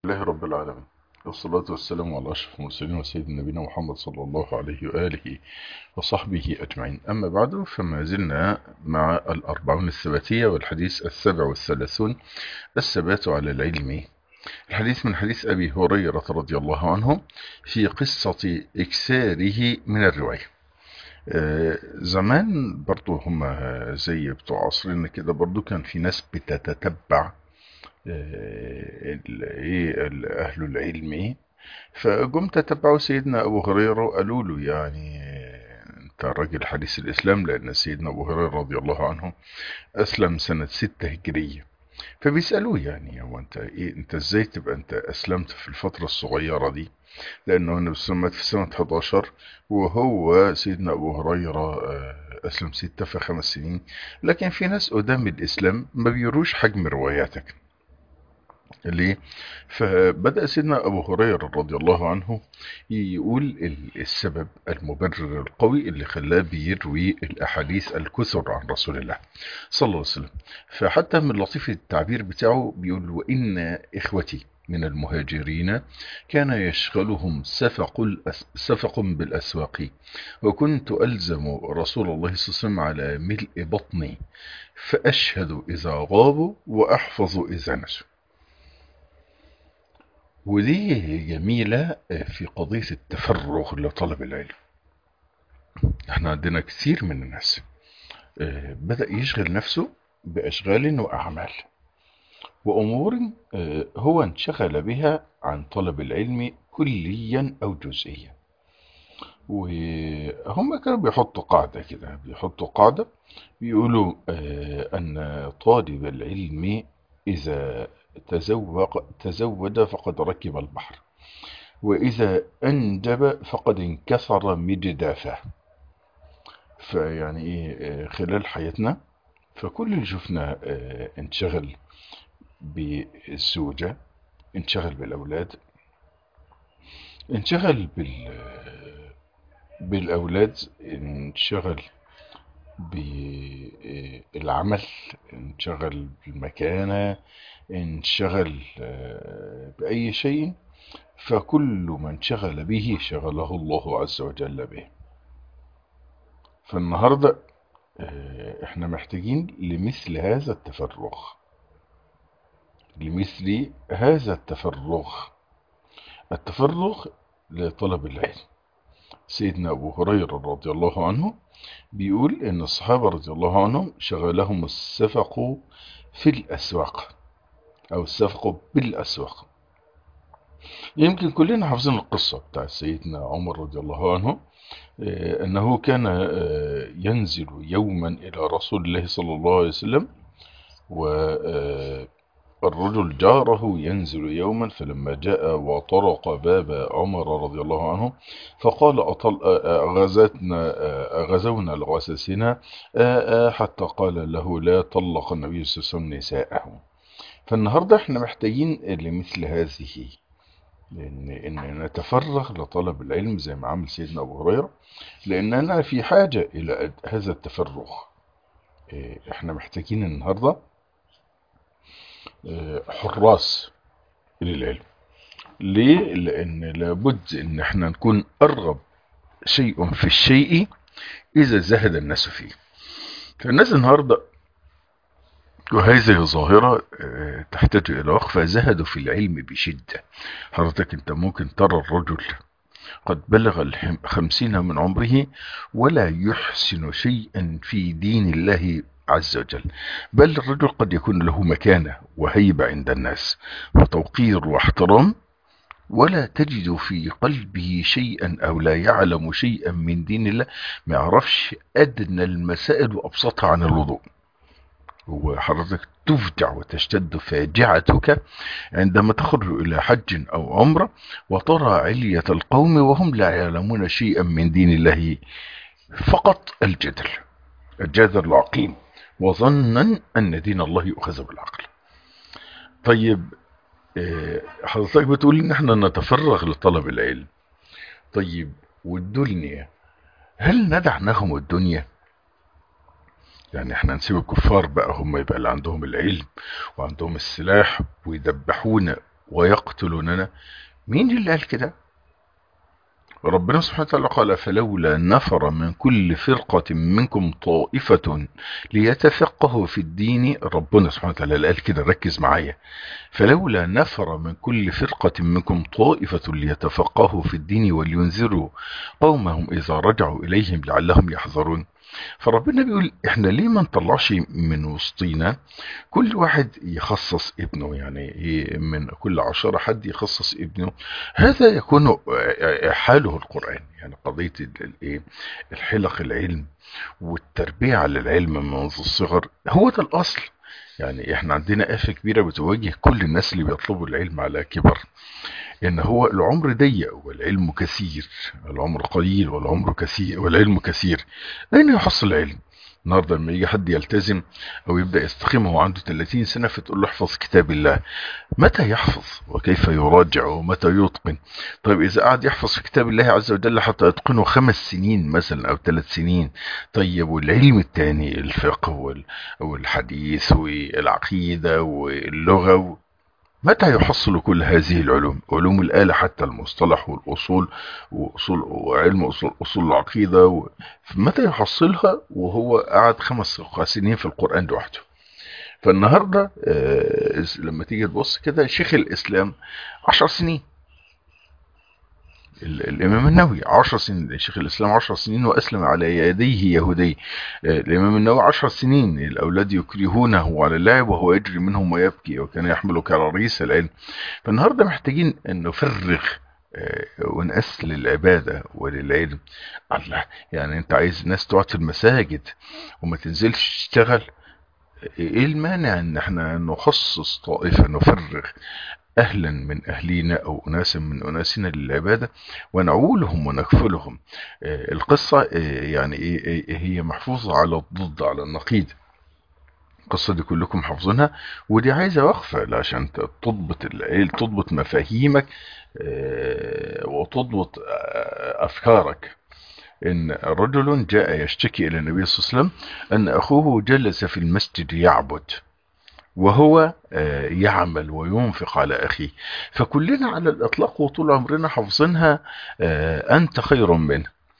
الله رب العالمين والصلاة والسلام على أشرف المرسلين وسيد نبينا محمد صلى الله عليه وآله وصحبه أجمعين أما بعد فما زلنا مع الأربعون الثباتية والحديث السبع والثلاثون الثبات على العلم الحديث من حديث أبي هريرة رضي الله عنه في قصة إكساره من الرواية آه، زمان برضو هم زي بتوع عصرنا كده برضو كان في ناس بتتتبع آه، ال- ايه ال- اهل العلم ايه فجم تتبعوا سيدنا ابو هريره وقالوا له يعني آه، انت راجل حديث الاسلام لان سيدنا ابو هريره رضي الله عنه اسلم سنه ستة هجريه فبيسالوه يعني هو انت ايه انت ازاي تبقى انت اسلمت في الفتره الصغيره دي لانه النبي صلى الله عليه وسلم مات في سنه 11 وهو سيدنا ابو هريره آه، اسلم ستة في خمس سنين لكن في ناس قدام الاسلام ما بيروش حجم رواياتك ليه؟ فبدأ سيدنا أبو هريرة رضي الله عنه يقول ال- السبب المبرر القوي اللي خلاه بيروي الأحاديث الكثر عن رسول الله صلى الله عليه وسلم فحتى من لطيف التعبير بتاعه بيقول وإن إخوتي من المهاجرين كان يشغلهم سفق, الأس سفق بالأسواق وكنت ألزم رسول الله صلى الله عليه وسلم على ملء بطني فأشهد إذا غابوا وأحفظ إذا نسوا ودي جميلة في قضية التفرغ لطلب العلم احنا عندنا كثير من الناس آه، بدأ يشغل نفسه بأشغال وأعمال وأمور آه، هو انشغل بها عن طلب العلم كليا أو جزئيا وهم كانوا بيحطوا قاعدة كده بيحطوا قاعدة بيقولوا آه، أن طالب العلم إذا تزوق تزود فقد ركب البحر وإذا أنجب فقد انكسر مجدافه فيعني إيه آه، خلال حياتنا فكل اللي شفنا آه، انشغل بالزوجة انشغل بالأولاد انشغل بال بالأولاد انشغل بالعمل انشغل بالمكانة انشغل آه، بأي شيء فكل من شغل به شغله الله عز وجل به فالنهاردة آه، احنا محتاجين لمثل هذا التفرغ لمثل هذا التفرغ التفرغ لطلب العلم سيدنا أبو هريرة رضي الله عنه بيقول إن الصحابة رضي الله عنهم شغلهم السفق في الأسواق أو السفق بالأسواق يمكن كلنا حافظين القصة بتاع سيدنا عمر رضي الله عنه آه، أنه كان آه، ينزل يوما إلى رسول الله صلى الله عليه وسلم والرجل جاره ينزل يوما فلما جاء وطرق باب عمر رضي الله عنه فقال أطل غزتنا غزونا الغساسنة حتى قال له لا طلق النبي صلى الله عليه وسلم نساءه فالنهاردة احنا محتاجين لمثل هذه إن, إن نتفرغ لطلب العلم زي ما عمل سيدنا أبو هريرة لأننا في حاجة إلى هذا التفرغ إيه، احنا محتاجين النهاردة إيه، حراس للعلم ليه؟ لأن لابد إن احنا نكون أرغب شيء في الشيء إذا زهد الناس فيه فالناس النهاردة وهذه ظاهرة آه، تحتاج إلى وقفة زهدوا في العلم بشدة حضرتك أنت ممكن ترى الرجل قد بلغ الخمسين من عمره ولا يحسن شيئا في دين الله عز وجل بل الرجل قد يكون له مكانة وهيبة عند الناس وتوقير واحترام ولا تجد في قلبه شيئا أو لا يعلم شيئا من دين الله ما يعرفش أدنى المسائل وأبسطها عن الوضوء وحضرتك تفجع وتشتد فاجعتك عندما تخرج إلى حج أو عمرة وترى علية القوم وهم لا يعلمون شيئا من دين الله فقط الجدل الجدل العقيم وظنا أن دين الله يؤخذ بالعقل طيب آه، حضرتك بتقول ان احنا نتفرغ لطلب العلم طيب والدنيا هل ندعناهم الدنيا يعني احنا نسيب الكفار بقى هم يبقى اللي عندهم العلم وعندهم السلاح ويدبحونا ويقتلوننا مين اللي قال كده ربنا سبحانه وتعالى قال فلولا نفر من كل فرقة منكم طائفة ليتفقهوا في الدين ربنا سبحانه وتعالى قال كده ركز معايا فلولا نفر من كل فرقة منكم طائفة ليتفقهوا في الدين ولينذروا قومهم إذا رجعوا إليهم لعلهم يحذرون فربنا بيقول احنا ليه ما نطلعش من وسطينا كل واحد يخصص ابنه يعني من كل عشرة حد يخصص ابنه هذا يكون حاله القرآن يعني قضية الايه الحلق العلم والتربية على العلم منذ الصغر هو ده الأصل يعني احنا عندنا آفة كبيرة بتواجه كل الناس اللي بيطلبوا العلم على كبر ان هو العمر ضيق والعلم كثير العمر قليل والعمر كثير والعلم كثير اين يحصل العلم النهارده لما يجي حد يلتزم او يبدا يستقيم وهو عنده 30 سنه فتقول له احفظ كتاب الله متى يحفظ وكيف يراجع ومتى يتقن طيب اذا قعد يحفظ في كتاب الله عز وجل حتى يتقنه خمس سنين مثلا او ثلاث سنين طيب والعلم الثاني الفقه والحديث والعقيده واللغه متى يحصل كل هذه العلوم علوم الآلة حتى المصطلح والأصول وأصول وعلم أصول, أصول العقيدة و... متى يحصلها وهو قعد خمس سنين في القرآن لوحده فالنهاردة آه لما تيجي تبص كده شيخ الإسلام عشر سنين الإمام النووي عشر سنين شيخ الإسلام عشر سنين وأسلم على يديه يهودي الإمام النووي عشر سنين الأولاد يكرهونه على اللعب وهو يجري منهم ويبكي وكان يحمل كراريس العلم فالنهاردة محتاجين أن نفرغ ونأسل للعبادة وللعلم الله يعني انت عايز ناس تقعد في المساجد وما تنزلش تشتغل ايه المانع ان احنا نخصص طائفة نفرغ أهلا من أهلينا أو أناسا من أناسنا للعبادة ونعولهم ونكفلهم القصة يعني هي محفوظة على الضد على النقيض القصة دي كلكم حافظينها ودي عايزة وقفة عشان تضبط تضبط مفاهيمك وتضبط أفكارك إن رجل جاء يشتكي إلى النبي صلى الله عليه وسلم أن أخوه جلس في المسجد يعبد وهو يعمل وينفق على أخيه فكلنا على الإطلاق وطول عمرنا حافظينها أنت خير منه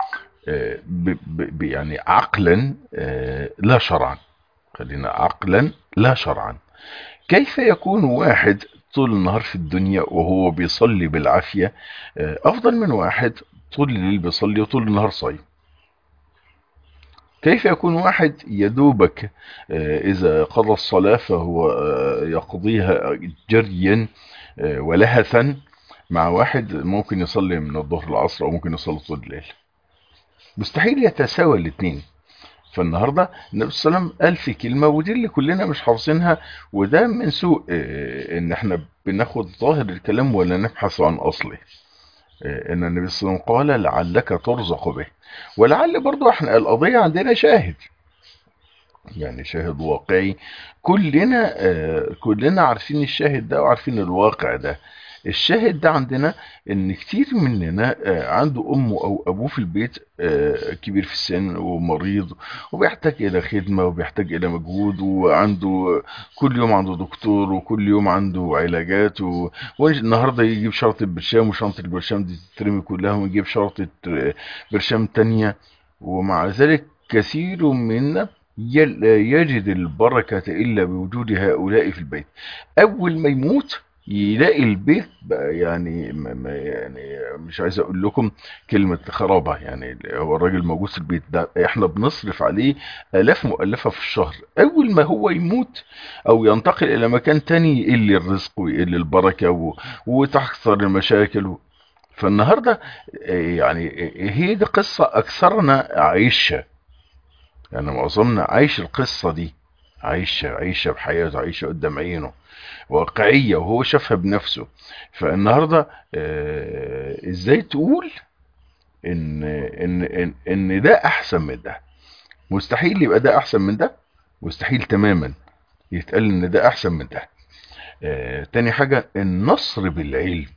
يعني عقلا لا شرعا خلينا عقلا لا شرعا كيف يكون واحد طول النهار في الدنيا وهو بيصلي بالعافية أفضل من واحد طول الليل بيصلي وطول النهار صايم كيف يكون واحد يدوبك إذا قضى الصلاة فهو يقضيها جريا ولهثا مع واحد ممكن يصلي من الظهر العصر أو ممكن يصلي طول الليل مستحيل يتساوى الاثنين فالنهاردة النبي صلى الله عليه وسلم قال في كلمة ودي اللي كلنا مش حافظينها وده من سوء ان احنا بناخد ظاهر الكلام ولا نبحث عن اصله ان النبي صلى الله عليه وسلم قال لعلك ترزق به ولعل برضو احنا القضية عندنا شاهد يعني شاهد واقعي كلنا آه كلنا عارفين الشاهد ده وعارفين الواقع ده الشاهد ده عندنا ان كتير مننا آه عنده امه او ابوه في البيت آه كبير في السن ومريض وبيحتاج الى خدمة وبيحتاج الى مجهود وعنده كل يوم عنده دكتور وكل يوم عنده علاجات و... والنهارده يجيب شرطة برشام وشنطة البرشام دي تترمي كلها ويجيب شرطة برشام تانية ومع ذلك كثير منا يجد البركة إلا بوجود هؤلاء في البيت أول ما يموت يلاقي البيت بقى يعني ما يعني مش عايز اقول لكم كلمة خرابة يعني هو الراجل موجود في البيت ده احنا بنصرف عليه الاف مؤلفة في الشهر اول ما هو يموت او ينتقل الى مكان تاني يقل الرزق ويقل البركة و... وتحصل المشاكل و... فالنهاردة يعني هي دي قصة اكثرنا عايشها يعني معظمنا عايش القصة دي عايشة عايشة بحياته عايشة قدام عينه واقعية وهو شافها بنفسه فالنهاردة آه ازاي تقول ان, إن, إن, ان ده احسن من ده مستحيل يبقى ده احسن من ده مستحيل تماما يتقال ان ده احسن من ده آه تاني حاجة النصر بالعلم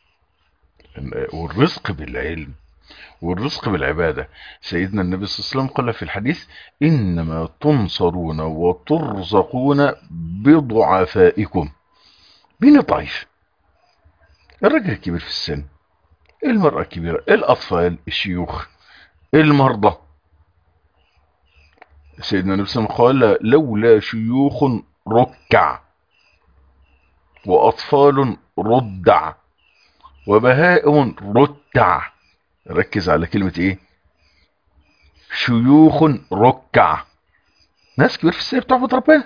والرزق بالعلم والرزق بالعبادة سيدنا النبي صلى الله عليه وسلم قال في الحديث إنما تنصرون وترزقون بضعفائكم مين الضعيف الرجل الكبير في السن المرأة الكبيرة الأطفال الشيوخ المرضى سيدنا النبي صلى الله عليه وسلم قال لولا شيوخ ركع وأطفال ردع وبهائم رتع ركز على كلمة ايه شيوخ ركع ناس كبير في السن بتعبد ربنا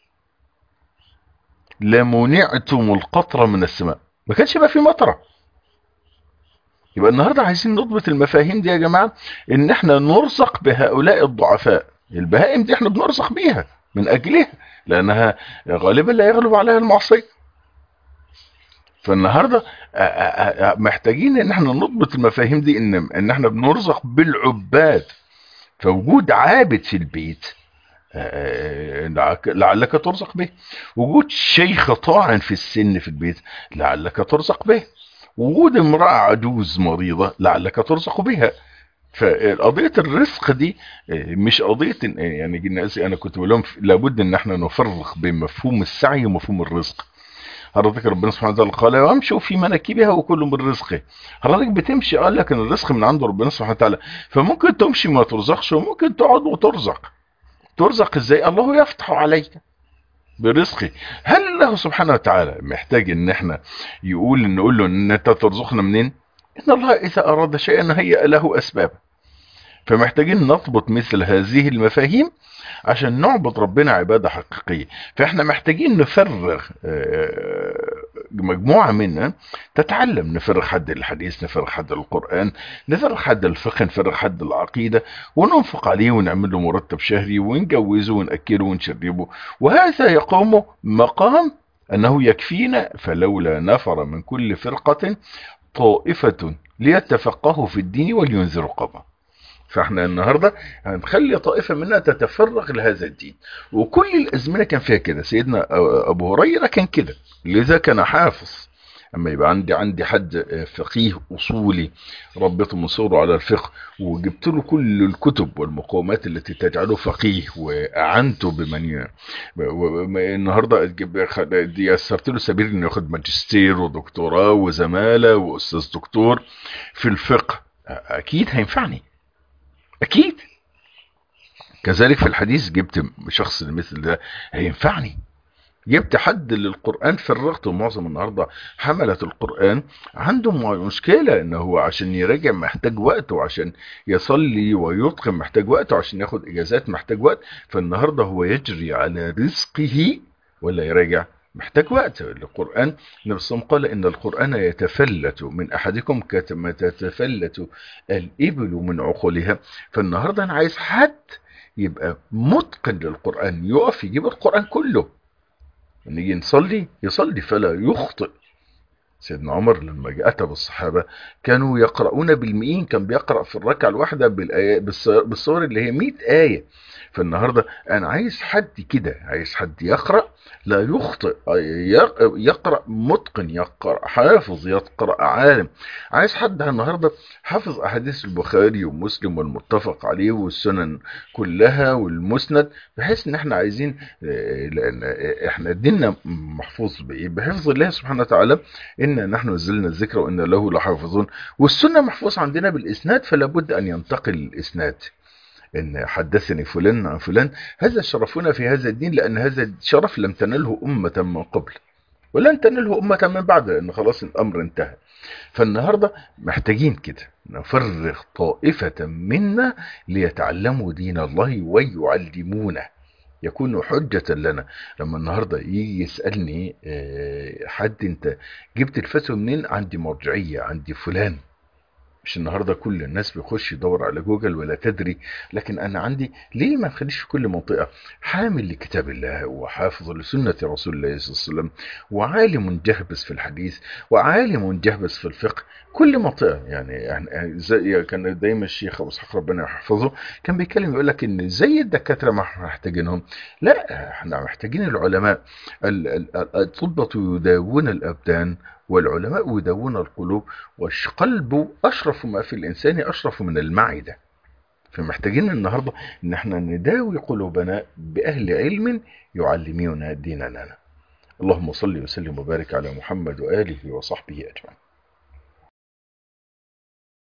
لمنعتم القطر من السماء ما كانش يبقى في مطره يبقى النهارده عايزين نضبط المفاهيم دي يا جماعه ان احنا نرزق بهؤلاء الضعفاء البهائم دي احنا بنرزق بيها من اجلها لانها غالبا لا يغلب عليها المعصيه فالنهارده محتاجين ان احنا نضبط المفاهيم دي ان ان احنا بنرزق بالعباد فوجود عابد في البيت لعلك ترزق به وجود شيخ طاعن في السن في البيت لعلك ترزق به وجود امرأة عجوز مريضة لعلك ترزق بها فقضية الرزق دي مش قضية يعني الناس انا كنت بقول لهم لابد ان احنا نفرق بين مفهوم السعي ومفهوم الرزق حضرتك ربنا سبحانه وتعالى قال وامشوا في مناكبها وكل من رزقه حضرتك بتمشي قال لك ان الرزق من عند ربنا سبحانه وتعالى فممكن تمشي ما ترزقش وممكن تقعد وترزق ترزق ازاي الله يفتح عليك برزقه هل الله سبحانه وتعالى محتاج ان احنا يقول نقول له ان انت ترزقنا منين ان الله اذا اراد شيئا هيأ له اسباب فمحتاجين نضبط مثل هذه المفاهيم عشان نعبد ربنا عبادة حقيقية فاحنا محتاجين نفرغ مجموعة منا تتعلم نفرغ حد الحديث نفرغ حد القرآن نفرغ حد الفقه نفرغ حد العقيدة وننفق عليه ونعمل له مرتب شهري ونجوزه ونأكله ونشربه وهذا يقوم مقام أنه يكفينا فلولا نفر من كل فرقة طائفة ليتفقهوا في الدين ولينذروا قومهم فاحنا النهاردة هنخلي طائفة منها تتفرغ لهذا الدين وكل الازمنة كان فيها كده سيدنا ابو هريرة كان كده لذا كان حافظ اما يبقى عندي عندي حد فقيه اصولي ربيته من صغره على الفقه وجبت له كل الكتب والمقومات التي تجعله فقيه واعنته بمن النهارده يسرت له سبيل انه ياخد ماجستير ودكتوراه وزماله واستاذ دكتور في الفقه اكيد هينفعني اكيد كذلك في الحديث جبت شخص مثل ده هينفعني جبت حد للقرآن فرغته معظم النهاردة حملة القرآن عندهم مشكلة ان هو عشان يراجع محتاج وقت وعشان يصلي ويتقن محتاج وقت وعشان ياخد اجازات محتاج وقت فالنهاردة هو يجري على رزقه ولا يراجع محتاج وقت القرآن النبي صلى الله عليه وسلم قال إن القرآن يتفلت من أحدكم كما تتفلت الإبل من عقولها فالنهاردة أنا عايز حد يبقى متقن للقرآن يقف يجيب القرآن كله نيجي نصلي يصلي فلا يخطئ سيدنا عمر لما أتى بالصحابة كانوا يقرؤون بالمئين كان بيقرأ في الركعة الواحدة بالصور اللي هي 100 آية فالنهاردة أنا عايز حد كده عايز حد يقرأ لا يخطئ يقرأ متقن يقرأ حافظ يقرأ عالم عايز حد النهاردة حافظ أحاديث البخاري ومسلم والمتفق عليه والسنن كلها والمسند بحيث ان احنا عايزين لان احنا ديننا محفوظ بايه بحفظ الله سبحانه وتعالى ان نحن نزلنا الذكر وان له لحافظون والسنة محفوظ عندنا بالاسناد فلا بد ان ينتقل الاسناد ان حدثني فلان عن فلان هذا شرفنا في هذا الدين لان هذا الشرف لم تنله امة من قبل ولن تنله امة من بعد لان خلاص الامر انتهى فالنهاردة محتاجين كده نفرغ طائفة منا ليتعلموا دين الله ويعلمونه يكون حجة لنا لما النهاردة يجي يسألني حد انت جبت الفتوى منين عندي مرجعية عندي فلان مش النهارده كل الناس بيخش يدور على جوجل ولا تدري لكن انا عندي ليه ما نخليش في كل منطقه حامل لكتاب الله وحافظ لسنه رسول الله صلى الله عليه وسلم وعالم جهبس في الحديث وعالم جهبس في الفقه كل منطقه يعني, يعني زي كان دايما الشيخ ابو اسحاق ربنا يحفظه كان بيتكلم يقول لك ان زي الدكاتره ما احنا محتاجينهم لا احنا محتاجين العلماء الطبة يداوون الابدان والعلماء يداوون القلوب والقلب أشرف ما في الإنسان أشرف من المعدة فمحتاجين النهاردة إن احنا نداوي قلوبنا بأهل علم يعلمون ديننا اللهم صل وسلم وبارك على محمد وآله وصحبه أجمعين